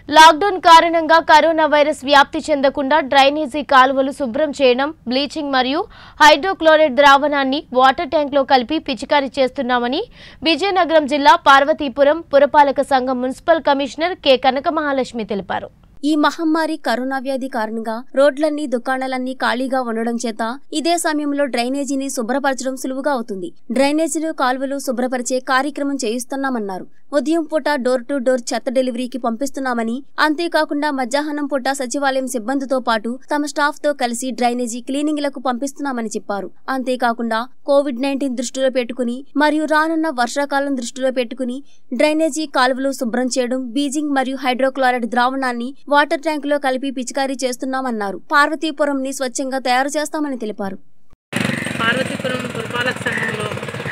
lockdown కారణంగా corona virus వ్యాప్తి చెందకుండా డ్రైనేజీ కాలువలు శుభ్రం చేయడం బ్లీచింగ్ మరియు హైడ్రోక్లోరైడ్ ద్రావణాన్ని వాటర్ ట్యాంక్లో కలిపి పిచికారీ చేస్తున్నామని విజయనగరం జిల్లా పార్వతీపురం పురపాలక సంఘం municipal commissioner K Kanaka Mahalakshmi తెలిపారు ఈ మహమ్మారి కరోనా వ్యాధి కారణంగా రోడ్లన్నీ దుకాణాలన్నీ ఖాళీగా ఉండడం చేత ఇదే సమయంలో డ్రైనేజీని శుభ్రపరచడం సులువుగా అవుతుంది డ్రైనేజీలు కాలువలు శుభ్రపరిచే కార్యక్రమం చేయిస్తున్నామన్నారు ఉదయం పూట డోర్ టు డోర్ చెత్త డెలివరీకి పంపిస్తున్నామని అంతేకాకుండా మధ్యాహ్నం పూట సచివాలయం సిబ్బందితో పాటు తమ స్టాఫ్ తో కలిసి డ్రైనేజీ క్లీనింగ్లకు పంపిస్తున్నామని చెప్పారు అంతేకాకుండా కోవిడ్ నైన్టీన్ దృష్టిలో పెట్టుకుని మరియు రానున్న వర్షాకాలం దృష్టిలో పెట్టుకుని డ్రైనేజీ కాలువలు శుభ్రం చేయడం బీజింగ్ మరియు హైడ్రోక్లోరైడ్ ద్రావణాన్ని వాటర్ ట్యాంకులో కలిపి పిచికారీ చేస్తున్నామన్నారు పార్వతీపురంని స్వచ్ఛంగా తయారు చేస్తామని తెలిపారు పార్వతీపురం పురపాలక సంఘంలో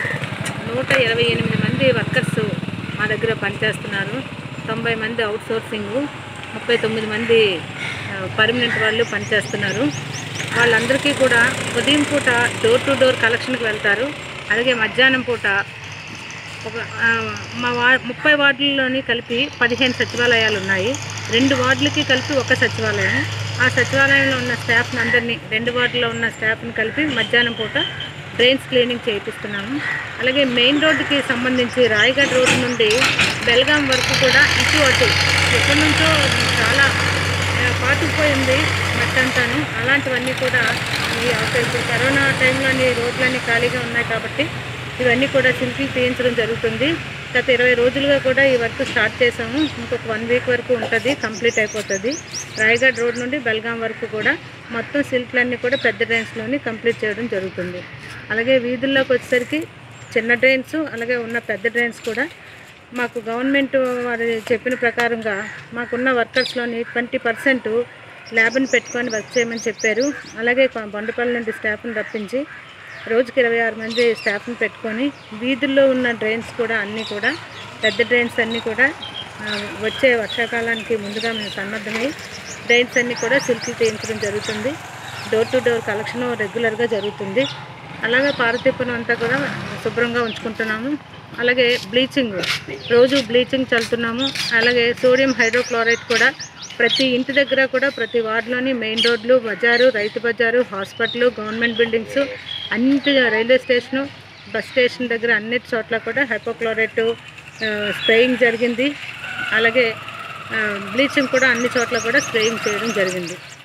నూట ఇరవై ఎనిమిది మంది వర్కర్స్ మా దగ్గర పనిచేస్తున్నారు తొంభై మంది అవుట్ సోర్సింగ్ ముప్పై తొమ్మిది మంది పర్మనెంట్ వాళ్ళు పనిచేస్తున్నారు వాళ్ళందరికీ కూడా ఉదయం పూట డోర్ టు డోర్ కలెక్షన్కి వెళ్తారు అలాగే మధ్యాహ్నం పూట ఒక ఆ, మా వా ముప్పై వార్డుల్లోని కలిపి పదిహేను సచివాలయాలు ఉన్నాయి రెండు వార్డులకి కలిపి ఒక సచివాలయం ఆ సచివాలయంలో ఉన్న స్టాఫ్ని అందరినీ రెండు వార్డులో ఉన్న స్టాఫ్ని కలిపి మధ్యాహ్నం పూట డ్రైన్స్ క్లీనింగ్ చేయిస్తున్నాము అలాగే మెయిన్ రోడ్డుకి సంబంధించి రాయగఢ్ రోడ్డు నుండి బెల్గాం వరకు కూడా ఇటు అటు ఎక్కడి నుంచో చాలా ఆ, పాతుకుపోయింది మట్టి అంతాను అలాంటివన్నీ కూడా ఈ అవకాశం కరోనా టైంలోని రోడ్లన్నీ ఖాళీగా ఉన్నాయి కాబట్టి ఇవన్నీ కూడా సింపుల్ తీయించడం జరుగుతుంది గత ఇరవై రోజులుగా కూడా ఈ వర్క్ స్టార్ట్ చేసాము ఇంకొక వన్ వీక్ వరకు ఉంటుంది కంప్లీట్ అయిపోతుంది రాయగఢ్ రోడ్ నుండి బెల్గాం వరకు కూడా మొత్తం సిల్క్లన్నీ కూడా పెద్ద డ్రైన్స్లోని కంప్లీట్ చేయడం జరుగుతుంది అలాగే వీధుల్లోకి వచ్చేసరికి చిన్న డ్రైన్స్ అలాగే ఉన్న పెద్ద డ్రైన్స్ కూడా మాకు గవర్నమెంట్ వారు చెప్పిన ప్రకారంగా మాకున్న వర్కర్స్లోని ట్వంటీ పర్సెంట్ ల్యాబ్ని పెట్టుకొని వర్క్ చేయమని చెప్పారు అలాగే కొ- బండుపల్లి నుండి స్టాఫ్ని రప్పించి రోజుకి ఇరవై ఆరు మంది స్టాఫ్ని పెట్టుకొని వీధుల్లో ఉన్న డ్రైన్స్ కూడా అన్నీ కూడా పెద్ద డ్రైన్స్ అన్నీ కూడా ఆ, వచ్చే వర్షాకాలానికి ముందుగా మేము సన్నద్ధమై డ్రైన్స్ అన్నీ కూడా సిల్క్ చేయించడం జరుగుతుంది డోర్ టు డోర్ కలెక్షన్ రెగ్యులర్గా జరుగుతుంది అలాగే పార్వతీపురం అంతా కూడా శుభ్రంగా ఉంచుకుంటున్నాము అలాగే బ్లీచింగ్ రోజు బ్లీచింగ్ చల్లుతున్నాము అలాగే సోడియం హైడ్రోక్లోరైడ్ కూడా ప్రతి ఇంటి దగ్గర కూడా ప్రతి వార్డులోని మెయిన్ రోడ్లు బజారు రైతు బజారు హాస్పిటల్ గవర్నమెంట్ బిల్డింగ్స్ అన్నిటి రైల్వే స్టేషను బస్ స్టేషన్ దగ్గర అన్నిటి చోట్ల కూడా హైపోక్లోరైట్ స్ప్రేయింగ్ జరిగింది అలాగే బ్లీచింగ్ కూడా అన్ని చోట్ల కూడా స్ప్రేయింగ్ చేయడం జరిగింది